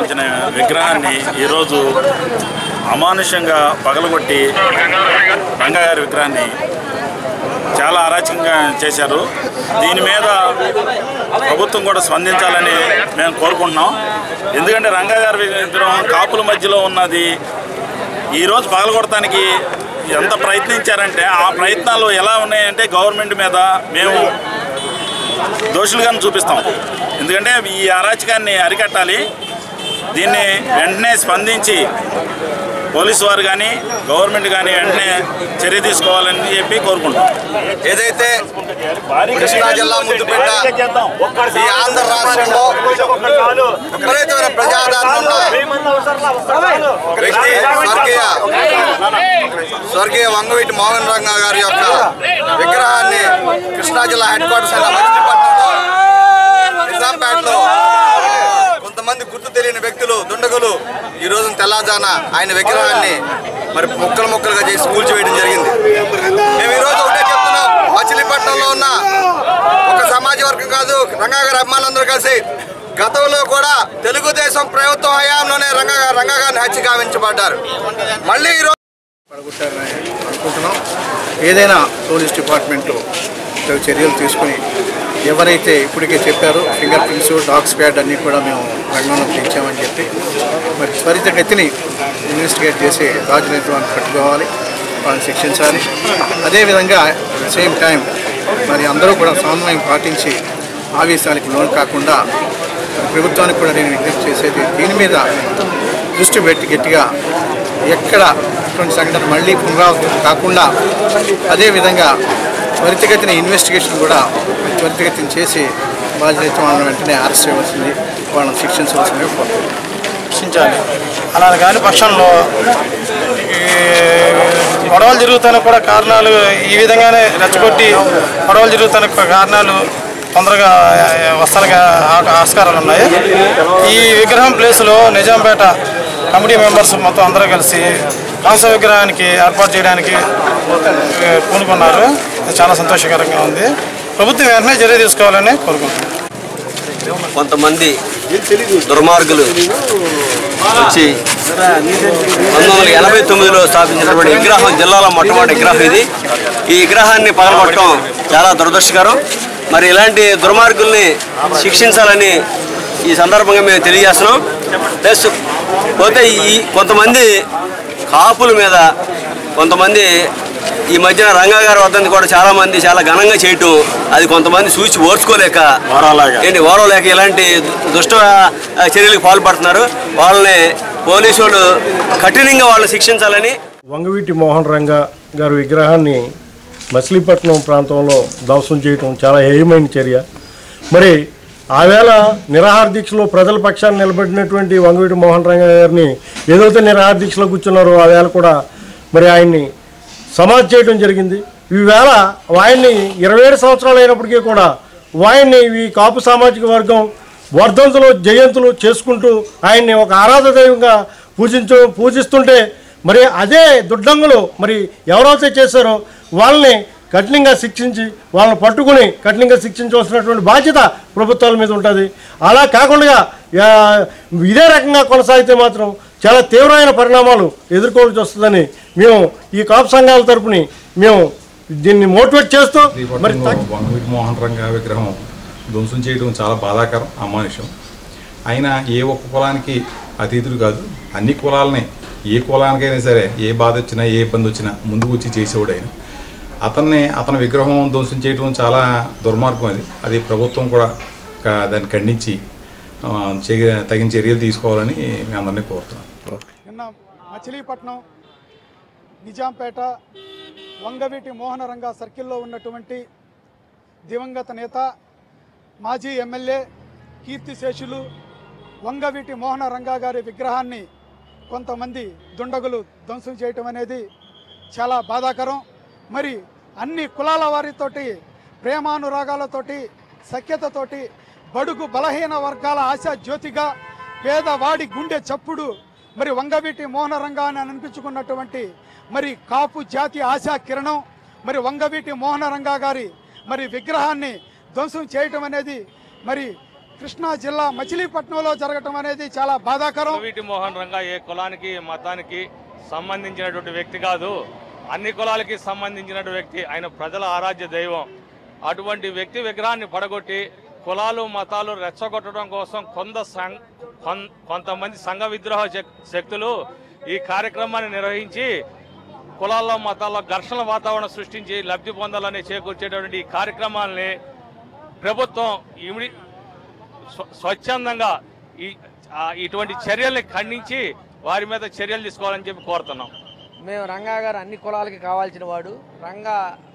సంబంధించిన విగ్రహాన్ని ఈరోజు అమానుషంగా పగలగొట్టి రంగగారి విగ్రహాన్ని చాలా అరాచకంగా చేశారు దీని మీద ప్రభుత్వం కూడా స్పందించాలని మేము కోరుకుంటున్నాం ఎందుకంటే రంగగారి విగ్రహం కాపుల మధ్యలో ఉన్నది ఈరోజు పగలగొడటానికి ఎంత ప్రయత్నించారంటే ఆ ప్రయత్నాలు ఎలా ఉన్నాయంటే గవర్నమెంట్ మీద మేము దోషులుగానే చూపిస్తాం ఎందుకంటే ఈ అరాచకాన్ని అరికట్టాలి దీన్ని వెంటనే స్పందించి పోలీసు వారు కానీ గవర్నమెంట్ కానీ వెంటనే చర్య తీసుకోవాలని చెప్పి కోరుకుంటాం ఏదైతే కృష్ణా జిల్లా ముద్దుపేట ఈ ఆంధ్ర రాష్ట్రంలో విపరీతమైన ప్రజాదరణ ఉన్న వ్యక్తి స్వర్గీయ స్వర్గీయ వంగవీటి మోహన్ రంగ గారి యొక్క విగ్రహాన్ని కృష్ణా జిల్లా హెడ్ క్వార్టర్స్ అయిన మచిలీపట్నంలో నిజాంపేటలో కొంతమంది గుర్తు తెలియని వ్యక్తులు దుండగులు ఈ రోజు తెల్లాజాన ఆయన విగ్రహాన్ని మరి ముక్కలు ముక్కలుగా చేసి కూల్చివేయడం జరిగింది మేము ఈ రోజు ఒకటే చెప్తున్నాం మచిలీపట్నంలో ఉన్న ఒక సమాజ వర్గం కాదు రంగా గారి అభిమానులందరూ కలిసి గతంలో కూడా తెలుగుదేశం ప్రభుత్వం హయాంలోనే రంగా రంగా గారిని హత్య గావించబడ్డారు మళ్ళీ ఈ రోజు పడగొట్టారని అనుకుంటున్నాం ఏదైనా పోలీస్ డిపార్ట్మెంట్ తగు చర్యలు తీసుకుని ఎవరైతే ఇప్పటికే చెప్పారో ఫింగర్ ప్రింట్స్ డాగ్ స్క్వాడ్ అన్నీ కూడా మేము రంగంలో తెచ్చామని చెప్పి మరి త్వరితగతిని ఇన్వెస్టిగేట్ చేసి రాజనీతివాన్ని పట్టుకోవాలి వాళ్ళని శిక్షించాలి అదేవిధంగా సేమ్ టైం మరి అందరూ కూడా సమన్వయం పాటించి ఆవేశానికి లోన్ కాకుండా ప్రభుత్వానికి కూడా నేను విజ్ఞప్తి చేసేది దీని మీద దృష్టి పెట్టి గట్టిగా ఎక్కడ ఇటువంటి సంఘటన మళ్ళీ పునరావృతం కాకుండా అదేవిధంగా త్వరితగతిన ఇన్వెస్టిగేషన్ కూడా త్వరితగతిన చేసి బాధ్యత వాళ్ళని వెంటనే అరెస్ట్ చేయవలసింది వాళ్ళని శిక్షించవలసింది కోరుతున్నాను రక్షించాలి అలా కాని పక్షంలో ఈ గొడవలు జరుగుతానికి కూడా కారణాలు ఈ విధంగానే రెచ్చగొట్టి గొడవలు జరుగుతానికి కూడా కారణాలు తొందరగా వస్తానికి ఆ- ఆస్కారాలు ఉన్నాయి ఈ విగ్రహం ప్లేస్లో నిజాంపేట కమిటీ మెంబర్స్ మొత్తం అందరూ కలిసి కాంస విగ్రహానికి ఏర్పాటు చేయడానికి ఏ, పూనుకున్నారు ఇది చాలా సంతోషకరంగా ఉంది ప్రభుత్వం వెంటనే చర్య తీసుకోవాలని కోరుకుంటున్నాను కొంతమంది దుర్మార్గులు వచ్చి పంతొమ్మిది వందల ఎనభై తొమ్మిదిలో స్థాపించినటువంటి విగ్రహం జిల్లాలో మొట్టమొదటి విగ్రహం ఇది ఈ విగ్రహాన్ని పగలగొట్టడం చాలా దురదృష్టకరం మరి ఇలాంటి దుర్మార్గుల్ని శిక్షించాలని ఈ సందర్భంగా మేము తెలియజేస్తున్నాం ప్లస్ పోతే ఈ కొంతమంది కాపుల మీద కొంతమంది ఈ మధ్యన రంగా గారి వద్దని కూడా చాలా మంది చాలా ఘనంగా చేయటం అది కొంతమంది చూసి ఓర్చుకోలేక ఏంటి ఓరవలేక ఇలాంటి దుష్ట ఆ, చర్యలకు పాల్పడుతున్నారు వాళ్ళని పోలీసు వాళ్ళు కఠినంగా వాళ్ళని శిక్షించాలని వంగవీటి మోహన్ రంగ గారి విగ్రహాన్ని మచిలీపట్నం ప్రాంతంలో ధ్వంసం చేయటం చాలా హేయమైన చర్య మరి ఆవేళ నిరాహార దీక్షలో ప్రజల పక్షాన్ని నిలబడినటువంటి వంగవీటి మోహన్ రంగ గారిని ఏదైతే నిరాహార దీక్షలో కూర్చున్నారో ఆ వేళ కూడా మరి ఆయన్ని సమాధి చేయడం జరిగింది ఈవేళ ఆయన్ని ఇరవై ఏడు సంవత్సరాలు అయినప్పటికీ కూడా ఆయన్ని ఈ కాపు సామాజిక వర్గం వర్ధంతులు జయంతులు చేసుకుంటూ ఆయన్ని ఒక ఆరాధ దైవంగా పూజించు పూజిస్తుంటే మరి అదే దుడ్డంగులు మరి ఎవరైతే చేశారో వాళ్ళని కఠినంగా శిక్షించి వాళ్ళని పట్టుకుని కఠినంగా శిక్షించవలసినటువంటి బాధ్యత ప్రభుత్వాల మీద ఉంటుంది అలా కాకుండా ఆ, ఇదే రకంగా కొనసాగితే మాత్రం చాలా తీవ్రమైన పరిణామాలు ఎదుర్కోవాల్సి వస్తుందని మేము ఈ కాపు సంఘాల తరపుని మేము దీన్ని మోటివేట్ చేస్తూ మరి శ్రీపట్నంలో తగ్గ- వంగవీటి మోహన్ రంగ విగ్రహం ధ్వంసం చేయడం చాలా బాధాకరం అమానుషం ఆయన ఏ ఒక్క కులానికి అతీతుడు కాదు అన్ని కులాలని ఏ కులానికైనా సరే ఏ బాధ వచ్చినా ఏ ఇబ్బంది వచ్చినా ముందుకు వచ్చి చేసేవాడు ఆయన అతన్ని అతని విగ్రహం ధ్వంసం చేయడం చాలా దుర్మార్గం అది అది ప్రభుత్వం కూడా క- దాన్ని ఖండించి ఆ, చే- తగిన చర్యలు తీసుకోవాలని మేము అందరినీ కోరుతున్నాం నిన్న మచిలీపట్నం నిజాంపేట వంగవీటి మోహనరంగ సర్కిల్లో ఉన్నటువంటి దివంగత నేత మాజీ ఎమ్మెల్యే కీర్తిశేషులు వంగవీటి మోహనరంగ గారి విగ్రహాన్ని కొంతమంది దుండగులు ధ్వంసం చేయటం అనేది చాలా బాధాకరం మరి అన్ని కులాల వారితోటి ప్రేమానురాగాలతోటి సఖ్యతతోటి బడుగు బలహీన వర్గాల ఆశా జ్యోతిగా పేదవాడి గుండె చప్పుడు మరి వంగవీటి మోహనరంగా అని అనిపించుకున్నటువంటి మరి కాపు జాతి ఆశా కిరణం మరి వంగవీటి మోహనరంగా గారి మరి విగ్రహాన్ని ధ్వంసం చేయటం అనేది మరి కృష్ణా జిల్లా మచిలీపట్నంలో జరగటం అనేది చాలా బాధాకరం వీటి మోహన్ రంగా ఏ కులానికి మతానికి సంబంధించినటువంటి వ్యక్తి కాదు అన్ని కులాలకి సంబంధించినటువంటి వ్యక్తి ఆయన ప్రజల ఆరాధ్య దైవం అటువంటి వ్యక్తి విగ్రహాన్ని పడగొట్టి కులాలు మతాలు రెచ్చగొట్టడం కోసం కొంత సం- కొన్- కొంతమంది సంఘ విద్రోహ శక్- శక్తులు ఈ కార్యక్రమాన్ని నిర్వహించి కులాల్లో మతాల్లో ఘర్షణ వాతావరణం సృష్టించి లబ్ధి పొందాలని చేకూర్చేటువంటి ఈ కార్యక్రమాల్ని ప్రభుత్వం ఇమిడి స్వ- స్వచ్ఛందంగా ఈ ఆ, ఇటువంటి చర్యల్ని ఖండించి వారి మీద చర్యలు తీసుకోవాలని చెప్పి కోరుతున్నాం మేము రంగా గారు అన్ని కులాలకి కావాల్సిన వాడు రంగా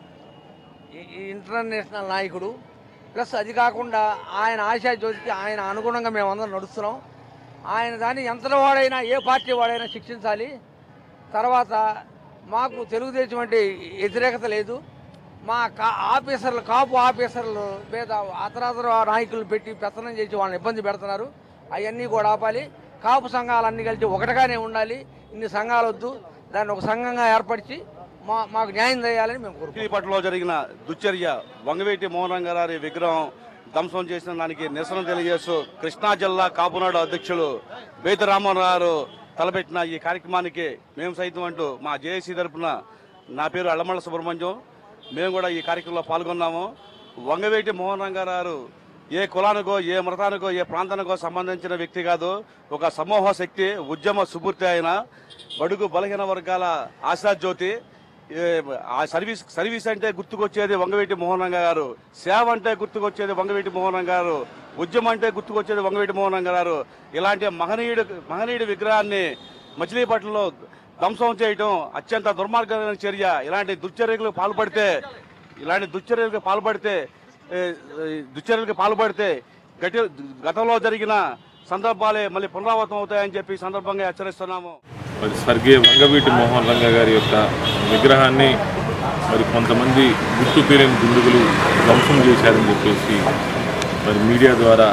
ఈ- ఈ ఇంటర్నేషనల్ నాయకుడు ప్లస్ అది కాకుండా ఆయన ఆశా జ్యోతికి ఆయన అనుగుణంగా మేము అందరం నడుస్తున్నాం ఆయన దాన్ని ఎంత వాడైనా ఏ పార్టీ వాడైనా శిక్షించాలి తర్వాత మాకు తెలుగుదేశం అంటే వ్యతిరేకత లేదు మా కా ఆఫీసర్లు కాపు ఆఫీసర్లు మీద అతరాతర నాయకులు పెట్టి పెత్తనం చేసి వాళ్ళని ఇబ్బంది పెడుతున్నారు అవన్నీ కూడా ఆపాలి కాపు సంఘాలన్నీ కలిసి ఒకటిగానే ఉండాలి ఇన్ని సంఘాలు వద్దు దాన్ని ఒక సంఘంగా ఏర్పరిచి మా మాకు న్యాయం చేయాలని మేము కోరుకుంటున్నాం మచిలీపట్నంలో జరిగిన దుశ్చర్య వంగవేటి మోహన్ రంగారారి విగ్రహం ధ్వంసం చేసిన దానికి నిరసన తెలియజేస్తూ కృష్ణా జిల్లా కాపునాడు అధ్యక్షులు బేతి రామారావు గారు తలపెట్టిన ఈ కార్యక్రమానికి మేము సైతం అంటూ మా జేఏసీ తరపున నా పేరు అల్లమల్ల సుబ్రహ్మణ్యం మేము కూడా ఈ కార్యక్రమంలో పాల్గొన్నాము వంగవేటి మోహన్ రంగారావు ఏ కులానికో ఏ మతానికో ఏ ప్రాంతానికో సంబంధించిన వ్యక్తి కాదు ఒక సమూహ శక్తి ఉద్యమ సుపూర్తి అయిన బడుగు బలహీన వర్గాల ఆశాజ్యోతి ఏ, ఆ సర్వీస్ సర్వీస్ అంటే గుర్తుకొచ్చేది వంగవీటి మోహన్ రంగ గారు సేవ అంటే గుర్తుకొచ్చేది వంగవీటి మోహన్ రంగ గారు ఉద్యమం అంటే గుర్తుకొచ్చేది వంగవీటి మోహన్ రంగ గారు ఇలాంటి మహనీయుడు మహనీయుడి విగ్రహాన్ని మచిలీపట్నంలో ధ్వంసం చేయటం అత్యంత దుర్మార్గమైన చర్య ఇలాంటి దుశ్చర్యలకు పాల్పడితే ఇలాంటి దుశ్చర్యలకు పాల్పడితే ఏ, ఈ దుశ్చర్యలకు పాల్పడితే గటి గతంలో జరిగిన సందర్భాలే మళ్ళీ పునరావృతం అవుతాయని చెప్పి ఈ సందర్భంగా హెచ్చరిస్తున్నాము మరి స్వర్గీయ వంగవీటి మోహన్ రంగ గారి యొక్క విగ్రహాన్ని మరి కొంతమంది గుర్తు తెలియని దుండుగులు ధ్వంసం చేశారని చెప్పేసి మరి మీడియా ద్వారా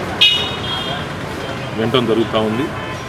వినటం జరుగుతూ ఉంది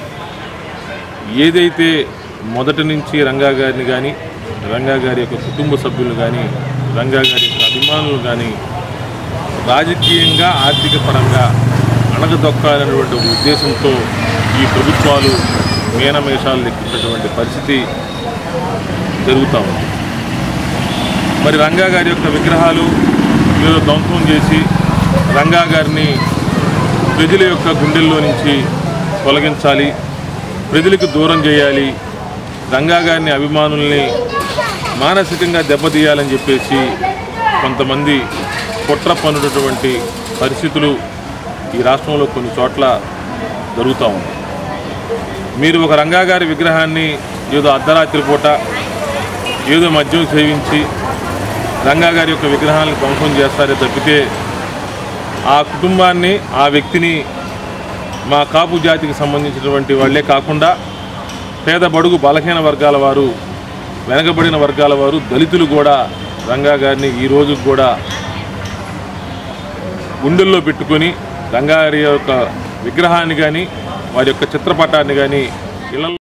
ఏదైతే మొదటి నుంచి రంగా గారిని కానీ రంగా గారి యొక్క కుటుంబ సభ్యులు కానీ రంగా గారి యొక్క అభిమానులు కానీ రాజకీయంగా ఆర్థిక పరంగా అణగదొక్కాలనేటువంటి ఒక ఉద్దేశంతో ఈ ప్రభుత్వాలు మీనమేషాలు లెక్కించినటువంటి పరిస్థితి జరుగుతూ ఉంది మరి రంగా గారి యొక్క విగ్రహాలు ఏదో ధ్వంసం చేసి రంగా గారిని ప్రజల యొక్క గుండెల్లో నుంచి తొలగించాలి ప్రజలకు దూరం చేయాలి రంగా గారిని అభిమానుల్ని మానసికంగా దెబ్బతీయాలని చెప్పేసి కొంతమంది కుట్ర పన్నుటువంటి పరిస్థితులు ఈ రాష్ట్రంలో కొన్ని చోట్ల జరుగుతూ ఉంది మీరు ఒక రంగా గారి విగ్రహాన్ని ఏదో అర్ధరాత్రి పూట ఏదో మద్యం సేవించి రంగా గారి యొక్క విగ్రహాలను ధ్వంసం చేస్తారే తప్పితే ఆ కుటుంబాన్ని ఆ వ్యక్తిని మా కాపు జాతికి సంబంధించినటువంటి వాళ్ళే కాకుండా పేద బడుగు బలహీన వర్గాల వారు వెనకబడిన వర్గాల వారు దళితులు కూడా రంగా గారిని ఈ రోజు కూడా గుండెల్లో పెట్టుకొని రంగా గారి యొక్క విగ్రహాన్ని కానీ వారి యొక్క చిత్రపటాన్ని కానీ ఇళ్ళ